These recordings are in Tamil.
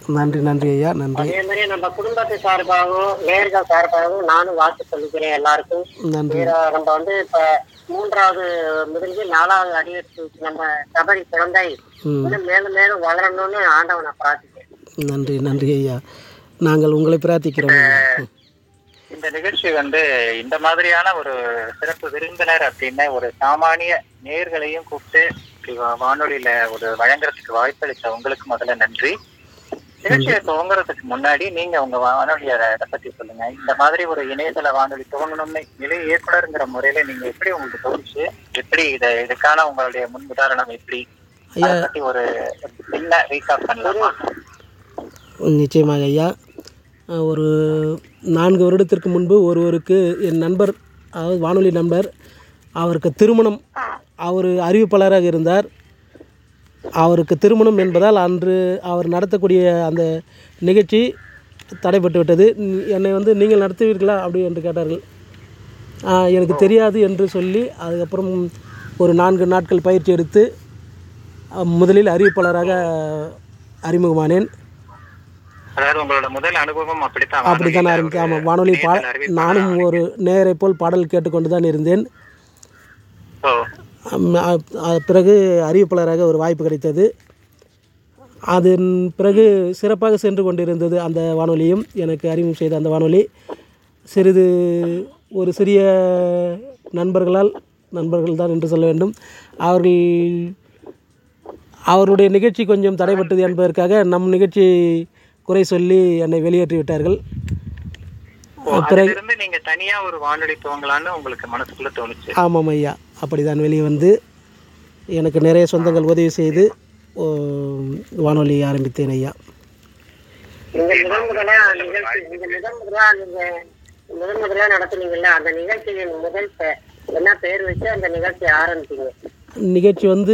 நன்றி நன்றி ஐயா நன்றி அதே மாதிரி நம்ம குடும்பத்து சார்பாகவும் நேர்கள் சார்பாகவும் நானும் வாழ்த்து சொல்லிக்கிறேன் எல்லாருக்கும் நன்றி வேற நம்ம வந்து இப்ப மூன்றாவது முடிஞ்சு நாலாவது அடியெடுத்து நம்ம சபரி குழந்தை ம் இன்னும் மேலும் மேலும் வளரணும்னு ஆண்டவனை பிரார்த்திக்கிறேன் நன்றி நன்றி ஐயா நாங்கள் உங்களை பிரார்த்திக்கிறோம் ஐயா. இந்த நிகழ்ச்சி வந்து இந்த மாதிரியான ஒரு சிறப்பு விருந்தினர் அப்படின்னு ஒரு சாமானிய நேர்களையும் கூப்பிட்டு இப்படி வா- வானொலியில ஒரு வழங்குறதுக்கு வாய்ப்பளித்த உங்களுக்கு முதல்ல நன்றி நிகழ்ச்சியை துவங்குறதுக்கு முன்னாடி நீங்க உங்க வானொலியை இதை பத்தி சொல்லுங்க இந்த மாதிரி ஒரு இணையதள வானொலி துவங்கணும்னு நிலை இயக்குனருங்கிற முறையில நீங்க எப்படி உங்களுக்கு தோணுச்சு எப்படி இதை இதுக்கான உங்களுடைய முன் உதாரணம் எப்படி அதை பத்தி ஒரு சின்ன ரீகாப் பண்ணலாமா நிச்சயமாக ஐயா அஹ் ஒரு நான்கு வருடத்திற்கு முன்பு ஒருவருக்கு என் நண்பர் அதாவது வானொலி நண்பர் அவருக்கு திருமணம் அவர் அறிவிப்பாளராக இருந்தார் அவருக்கு திருமணம் என்பதால் அன்று அவர் நடத்தக்கூடிய அந்த நிகழ்ச்சி தடைப்பட்டு விட்டது ந- என்னை வந்து நீங்கள் நடத்துவீர்களா அப்படி என்று கேட்டார்கள் ஆஹ் எனக்கு தெரியாது என்று சொல்லி அதுக்கப்புறம் ஒரு நான்கு நாட்கள் பயிற்சி எடுத்து அஹ் முதலில் அறிவிப்பாளராக அறிமுகமானேன் அதாவது உங்களோட முதல் அனுபவம் அப்படித்தான் அப்படித்தான் வானொலியில ஆரம்பித்தேன் ஒரு ஆமாம் வானொலி பா இணையதள அறிவிப்பாளரா நானும் ஒரு நேரை போல் பாடல் கேட்டுக்கொண்டு தான் இருந்தேன் ஓ அம், அ- அ- பிறகு அறிவிப்பாளராக ஒரு வாய்ப்பு கிடைத்தது அதன் பிறகு சிறப்பாக சென்று கொண்டிருந்தது அந்த வானொலியும் எனக்கு அறிமுகம் செய்த அந்த வானொலி சிறிது ஒரு சிறிய நண்பர்களால் நண்பர்கள் தான் என்று சொல்ல வேண்டும் அவர்கள் அவருடைய நிகழ்ச்சி கொஞ்சம் தடைப்பட்டது என்பதற்காக நம் நிகழ்ச்சி குறை சொல்லி என்னை வெளியேற்றி விட்டார்கள் ஓ, அதிலிருந்து நீங்க தனியா ஒரு வானொலி துவங்கலான்னு உங்களுக்கு மனசுக்குள்ள தோணுச்சு ஆமாம் ஐயா அப்படிதான் வெளியே வந்து எனக்கு நிறைய சொந்தங்கள் உதவி செய்து ஓ, வானொலி ஆரம்பித்தேன் ஐயா நீங்க முதன் முதலா நிகழ்ச்சி நீங்க முதன் முதலா நீங்க முதன் முதலா நடத்துனீங்கல்ல அந்த நிகழ்ச்சியின் முதல் பெ- என்ன பேர் வச்சு அந்த நிகழ்ச்சியை ஆரம்பிச்சீங்க நிகழ்ச்சி வந்து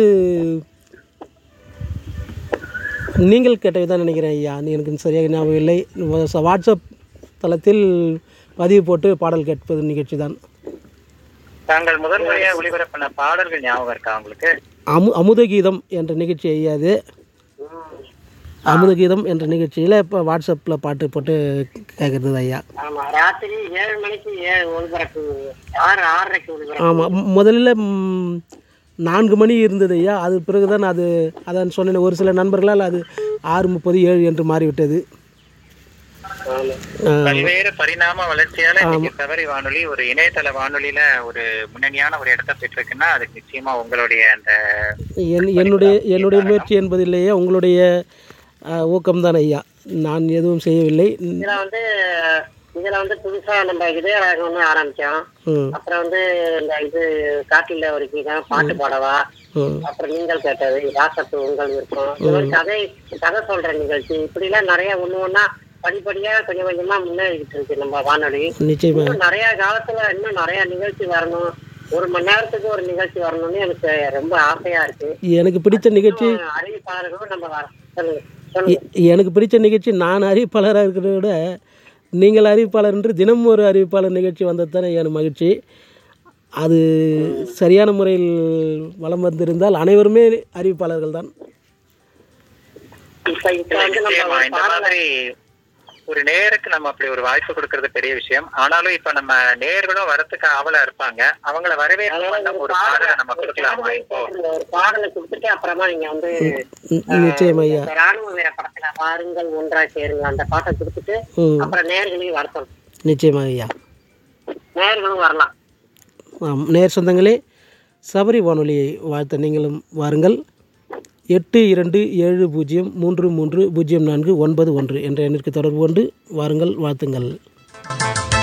நீங்கள் கேட்டவை தான் நினைக்கிறேன் ஐயா நீ எனக்கு சரியாக ஞாபகம் இல்லை வ- வாட்ஸ்அப் தளத்தில் பதிவு போட்டு பாடல் கேட்பது நிகழ்ச்சி தான் தாங்கள் முதல் முறையா ஒளிபரப்பின பாடல்கள் ஞாபகம் இருக்கா உங்களுக்கு அமு அமுத கீதம் என்ற நிகழ்ச்சி ஐயா அது அமுத கீதம் என்ற நிகழ்ச்சியில் இப்போ வாட்ஸ்அப்பில் பாட்டு போட்டு கேட்குறது ஐயா ஆமா ராத்திரி ஏழு மணிக்கு ஏழு ஒளிபரப்பு ஆறு ஆறரைக்கு ஒளிபரப்பு ஆமாம் முதல்ல ம், நான்கு மணி இருந்தது ஐயா அது பிறகு தான் அது அதான் சொன்னேன் ஒரு சில நண்பர்களால் அது ஆறு முப்பது ஏழு என்று மாறிவிட்டது ஆ, பல்வேறு பரிணாம வளர்ச்சியால இன்னைக்கு சபரி வானொலி ஒரு இணையதள வானொலியில ஒரு முன்னணியான ஒரு இடத்தை பெற்றிருக்குன்னா அதுக்கு நிச்சயமா உங்களுடைய அந்த என் என்னுடைய என்னுடைய முயற்சி என்பதில்லையே உங்களுடைய ஊக்கம்தான் ஐயா நான் எதுவும் செய்யவில்லை இதுல வந்து இதுல வந்து புதுசா நம்ம இதயராகம்னு ஆரம்பிச்சோம் ம் அப்புறம் வந்து இந்த இது காட்டில ஒரு கீதம் பாட்டு பாடவா ம் அப்புறம் நீங்கள் கேட்டது ராசத்து உங்கள் விருப்பம் இந்த மாதிரி கதை கதை சொல்ற நிகழ்ச்சி இப்படி எல்லாம் நிறைய ஒண்ணு ஒண்ணா படிப்படியா கொஞ்சம் கொஞ்சமா முன்னேறிக்கிட்டு இருக்கு நம்ம வானொலி நிச்சயமாக இன்னும் நிறைய காலத்துல இன்னும் நிறைய நிகழ்ச்சி வரணும் ஒரு மணி நேரத்துக்கு ஒரு நிகழ்ச்சி வரணும்னு எனக்கு ரொம்ப ஆசையா இருக்கு எனக்கு பிடித்த நிகழ்ச்சி அறிவிப்பாளர்களும் நம்ம வர சொல்லுங்க சொல்லுங்க எ- எனக்கு பிடிச்ச நிகழ்ச்சி நான் அறிவிப்பாளராக இருக்கிறத விட நீங்கள் அறிவிப்பாளர் என்று தினமும் ஒரு அறிவிப்பாளர் நிகழ்ச்சி வந்தது தானே என் மகிழ்ச்சி அது சரியான முறையில் வலம் வந்திருந்தால் அனைவருமே அறிவிப்பாளர்கள் தான் இப்ப இப்ப வந்து நம்ம நிச்சயமா ஒரு இந்த பாடலை மாதிரி ஒரு நேருக்கு நம்ம அப்படி ஒரு வாய்ப்பு கொடுக்கறது பெரிய விஷயம் ஆனாலும் இப்ப நம்ம நேர்களும் வரத்துக்கு ஆவலா இருப்பாங்க அவங்கள வரவேற்கும் வண்ணம் ஒரு பாடலை நம்ம கொடுக்கலாமா இப்போ இந்த ஒரு பாடலை கொடுத்துட்டு அப்புறமா நீங்க வந்து நி- நிச்சயம் ஐயா இந்த ராணுவ வீர படத்துல வாருங்கள் ஒன்றா சேருங்க அந்த பாட்டை கொடுத்துட்டு ம் அப்புறம் நேர்களையும் வர சொல்லணும் நிச்சயமாக ஐயா நேர்களும் வரலாம் ஆம் நேர் சொந்தங்களே சபரி வானொலியை வாழ்த்த நீங்களும் வாருங்கள் எட்டு இரண்டு ஏழு பூஜ்ஜியம் மூன்று மூன்று பூஜ்ஜியம் நான்கு ஒன்பது ஒன்று என்ற எண்ணிற்கு தொடர்பு கொண்டு வாருங்கள் வாழ்த்துங்கள்